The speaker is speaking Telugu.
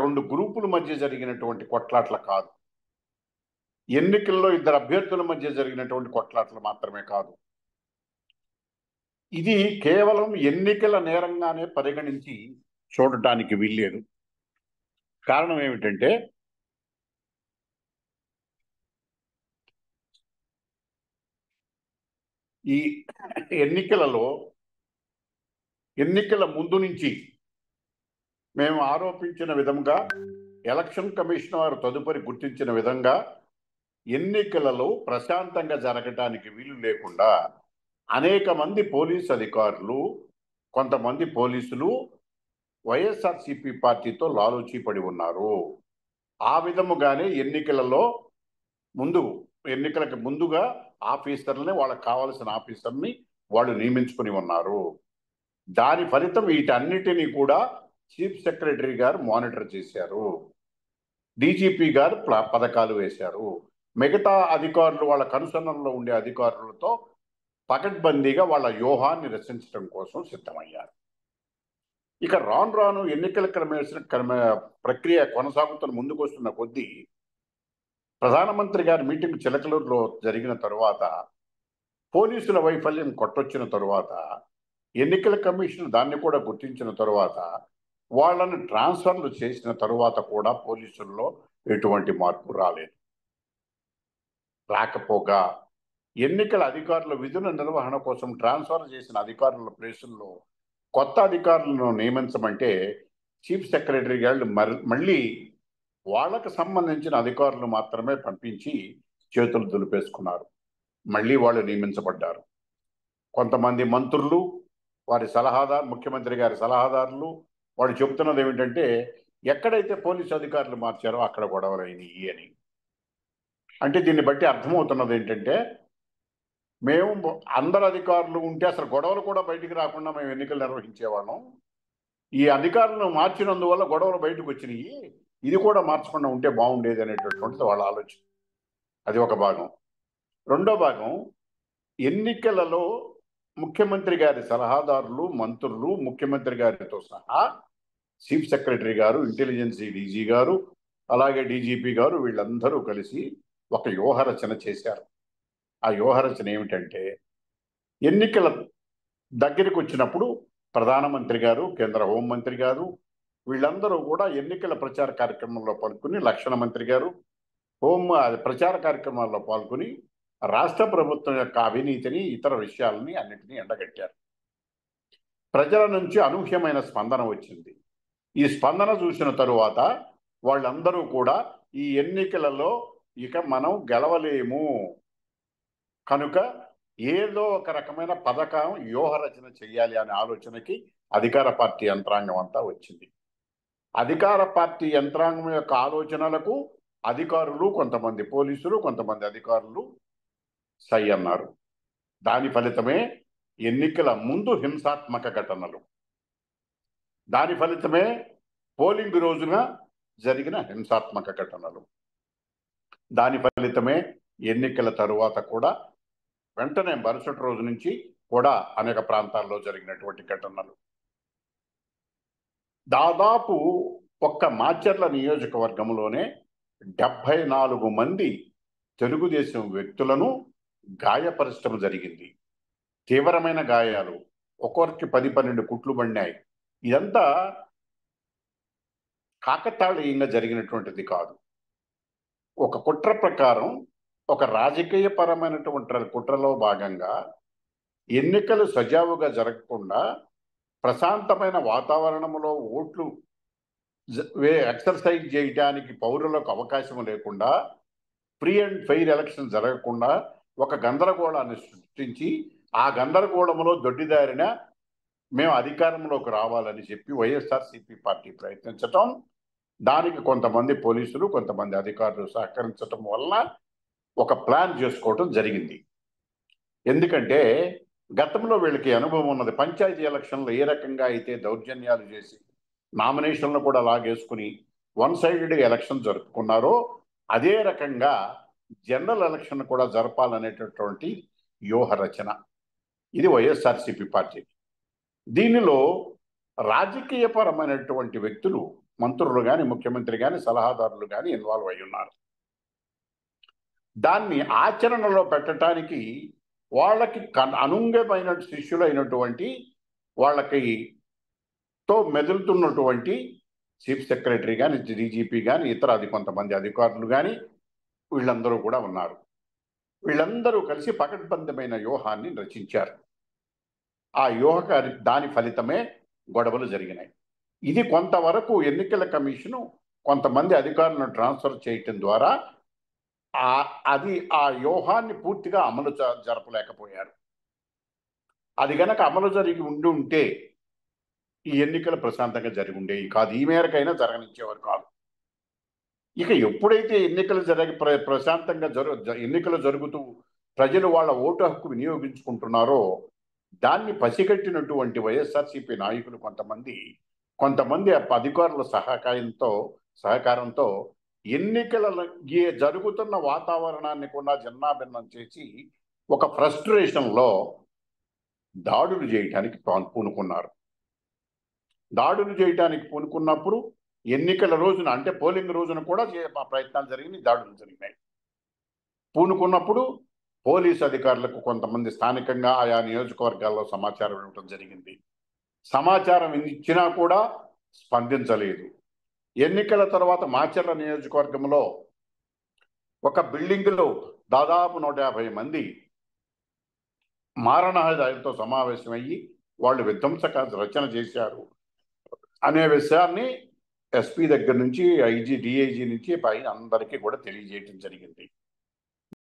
రెండు గ్రూపుల మధ్య జరిగినటువంటి కొట్లాట్ల కాదు ఎన్నికల్లో ఇద్దరు అభ్యర్థుల మధ్య జరిగినటువంటి కొట్లాటలు మాత్రమే కాదు ఇది కేవలం ఎన్నికల నేరంగానే పరిగణించి చూడటానికి వీల్లేదు కారణం ఏమిటంటే ఈ ఎన్నికలలో ఎన్నికల ముందు నుంచి మేము ఆరోపించిన విధంగా ఎలక్షన్ కమిషన్ వారు తదుపరి గుర్తించిన విధంగా ఎన్నికలలో ప్రశాంతంగా జరగటానికి వీలు లేకుండా అనేక మంది పోలీస్ అధికారులు కొంతమంది పోలీసులు వైఎస్ఆర్సిపి పార్టీతో లాలూచి పడి ఉన్నారు ఆ విధముగానే ఎన్నికలలో ముందు ఎన్నికలకు ముందుగా ఆఫీసర్లని వాళ్ళకి కావలసిన ఆఫీసర్ని వాళ్ళు నియమించుకుని ఉన్నారు దాని ఫలితం వీటన్నిటినీ కూడా చీఫ్ సెక్రటరీ గారు మానిటర్ చేశారు డీజీపీ గారు ప్ల- పథకాలు వేశారు మిగతా అధికారులు వాళ్ళ కనుసన్నల్లో ఉండే అధికారులతో పకడ్బందీగా వాళ్ళ వ్యూహాన్ని రచించడం కోసం సిద్ధమయ్యారు ఇక రాను రాను ఎన్నికల క్రమేసిన క్రమ ప్రక్రియ కొనసాగుతున్న ముందుకు వస్తున్న కొద్దీ ప్రధానమంత్రి గారి మీటింగ్ చిలకలూరులో జరిగిన తరువాత పోలీసుల వైఫల్యం కొట్టొచ్చిన తరువాత ఎన్నికల కమిషన్ దాన్ని కూడా గుర్తించిన తరువాత వాళ్ళని ట్రాన్స్ఫర్లు చేసిన తరువాత కూడా పోలీసుల్లో ఎటువంటి మార్పు రాలేదు రాకపోగా ఎన్నికల అధికారుల విధుల నిర్వహణ కోసం ట్రాన్స్ఫర్ చేసిన అధికారుల ప్లేసుల్లో కొత్త అధికారులను నియమించమంటే చీఫ్ సెక్రటరీ గారు మర్- మళ్ళీ వాళ్ళకు సంబంధించిన అధికారులు మాత్రమే పంపించి చేతులు దులిపేసుకున్నారు మళ్ళీ వాళ్ళు నియమించబడ్డారు కొంతమంది మంత్రులు వారి సలహాదారు ముఖ్యమంత్రి గారి సలహాదారులు వాళ్ళు చెబుతున్నది ఏమిటంటే ఎక్కడైతే పోలీసు అధికారులు మార్చారో అక్కడ గొడవలు అయినాయి అని అంటే దీన్ని బట్టి అర్థమవుతున్నది ఏంటంటే మేము అందరు అధికారులు ఉంటే అసలు గొడవలు కూడా బయటికి రాకుండా మేము ఎన్నికలు నిర్వహించేవాళ్ళం ఈ అధికారులను మార్చినందువల్ల గొడవలు బయటకు వచ్చినాయి ఇది కూడా మార్చకుండా ఉంటే బాగుండేది అనేటటువంటిది వాళ్ళ ఆలోచన అది ఒక భాగం రెండో భాగం ఎన్నికలలో ముఖ్యమంత్రి గారి సలహాదారులు మంత్రులు ముఖ్యమంత్రి గారితో సహా చీఫ్ సెక్రటరీ గారు ఇంటెలిజెన్స్ డీజీ గారు అలాగే డీజీపీ గారు వీళ్ళందరూ కలిసి ఒక వ్యూహరచన చేశారు ఆ వ్యూహరచన ఏమిటంటే ఎన్నికల దగ్గరికి వచ్చినప్పుడు ప్రధానమంత్రి గారు కేంద్ర హోంమంత్రి గారు వీళ్ళందరూ కూడా ఎన్నికల ప్రచార కార్యక్రమంలో పాల్గొని లక్షణ మంత్రి గారు హోం అది ప్రచార కార్యక్రమాల్లో పాల్గొని రాష్ట్ర ప్రభుత్వం యొక్క అవినీతిని ఇతర విషయాలని అన్నిటినీ ఎండగట్టారు ప్రజల నుంచి అనూహ్యమైన స్పందన వచ్చింది ఈ స్పందన చూసిన తరువాత వాళ్ళందరూ కూడా ఈ ఎన్నికలలో ఇక మనం గెలవలేము కనుక ఏదో ఒక రకమైన పథకం వ్యూహరచన చేయాలి అనే ఆలోచనకి అధికార పార్టీ యంత్రాంగం అంతా వచ్చింది అధికార పార్టీ యంత్రాంగం యొక్క ఆలోచనలకు అధికారులు కొంతమంది పోలీసులు కొంతమంది అధికారులు సై అన్నారు దాని ఫలితమే ఎన్నికల ముందు హింసాత్మక ఘటనలు దాని ఫలితమే పోలింగ్ రోజున జరిగిన హింసాత్మక ఘటనలు దాని ఫలితమే ఎన్నికల తరువాత కూడా వెంటనే మరుసటి రోజు నుంచి కూడా అనేక ప్రాంతాల్లో జరిగినటువంటి ఘటనలు దాదాపు ఒక్క మాచర్ల నియోజకవర్గంలోనే డెబ్బై నాలుగు మంది తెలుగుదేశం వ్యక్తులను గాయపరచడం జరిగింది తీవ్రమైన గాయాలు ఒక్కొక్కరికి పది పన్నెండు కుట్లు పడినాయి ఇదంతా కాకతాళీయంగా జరిగినటువంటిది కాదు ఒక కుట్ర ప్రకారం ఒక రాజకీయ పరమైనటువంటి కుట్రలో భాగంగా ఎన్నికలు సజావుగా జరగకుండా ప్రశాంతమైన వాతావరణంలో ఓట్లు జ- వే ఎక్సర్సైజ్ చేయడానికి పౌరులకు అవకాశం లేకుండా ఫ్రీ అండ్ ఫెయిర్ ఎలక్షన్ జరగకుండా ఒక గందరగోళాన్ని సృష్టించి ఆ గందరగోళంలో దొడ్డిదారిన మేము అధికారంలోకి రావాలని చెప్పి వైఎస్ఆర్సీపీ పార్టీ ప్రయత్నించటం దానికి కొంతమంది పోలీసులు కొంతమంది అధికారులు సహకరించటం వల్ల ఒక ప్లాన్ చేసుకోవటం జరిగింది ఎందుకంటే గతంలో వీళ్ళకి అనుభవం ఉన్నది పంచాయతీ ఎలక్షన్లో ఏ రకంగా అయితే దౌర్జన్యాలు చేసి నామినేషన్లు కూడా లాగేసుకుని వన్ సైడెడ్ ఎలక్షన్ జరుపుకున్నారో అదే రకంగా జనరల్ ఎలక్షన్ కూడా జరపాలనేటటువంటి వ్యూహ రచన ఇది వైఎస్ఆర్సీపీ పార్టీ దీనిలో రాజకీయపరమైనటువంటి వ్యక్తులు మంత్రులు కానీ ముఖ్యమంత్రి కానీ సలహాదారులు కానీ ఇన్వాల్వ్ అయి ఉన్నారు దాన్ని ఆచరణలో పెట్టడానికి వాళ్ళకి కన్ అనుంగమైన శిష్యులైనటువంటి వాళ్ళకి తో మెదులుతున్నటువంటి చీఫ్ సెక్రటరీ కానీ డీజీపీ కానీ ఇతర అది కొంతమంది అధికారులు కానీ వీళ్ళందరూ కూడా ఉన్నారు వీళ్ళందరూ కలిసి పకడ్బందమైన వ్యూహాన్ని రచించారు ఆ వ్యూహ దాని ఫలితమే గొడవలు జరిగినాయి ఇది కొంతవరకు ఎన్నికల కమిషను కొంతమంది అధికారులను ట్రాన్స్ఫర్ చేయటం ద్వారా ఆ అది ఆ వ్యూహాన్ని పూర్తిగా అమలు జ- జరపలేకపోయారు అది గనక అమలు జరిగి ఉండి ఉంటే ఈ ఎన్నికలు ప్రశాంతంగా జరిగి ఉండేవి కాదు ఈ మేరకైనా జరగనిచ్చేవారు కాదు ఇక ఎప్పుడైతే ఎన్నికలు జరిగి ప్ర ప్రశాంతంగా జరు జ- ఎన్నికలు జరుగుతూ ప్రజలు వాళ్ళ ఓటు హక్కు వినియోగించుకుంటున్నారో దాన్ని పసిగట్టినటువంటి వైఎస్ఆర్సీపీ నాయకులు కొంతమంది కొంతమంది ఆ అధికారుల సహకారంతో సహకారంతో ఎన్నికల ఏ జరుగుతున్న వాతావరణాన్ని కూడా జన్నాభిన్నం చేసి ఒక ఫ్రస్ట్రేషన్లో దాడులు చేయటానికి పా- పూనుకున్నారు దాడులు చేయడానికి పూనుకున్నప్పుడు ఎన్నికల రోజున అంటే పోలింగ్ రోజున కూడా చే- ఆ ప్రయత్నాలు జరిగినాయి దాడులు జరిగినాయి పూనుకున్నప్పుడు పోలీసు అధికారులకు కొంతమంది స్థానికంగా ఆయా నియోజకవర్గాల్లో సమాచారం ఇవ్వడం జరిగింది సమాచారం ఇచ్చినా కూడా స్పందించలేదు ఎన్నికల తర్వాత మాచర్ల నియోజకవర్గంలో ఒక బిల్డింగ్లో దాదాపు నూట యాభై మంది మారణాయుధాలతో సమావేశమయ్యి వాళ్ళు విధ్వంసక రచన చేశారు అనే విషయాన్ని ఎస్పీ దగ్గర నుంచి ఐజీ డిఐజీ నుంచి పై అందరికీ కూడా తెలియజేయటం జరిగింది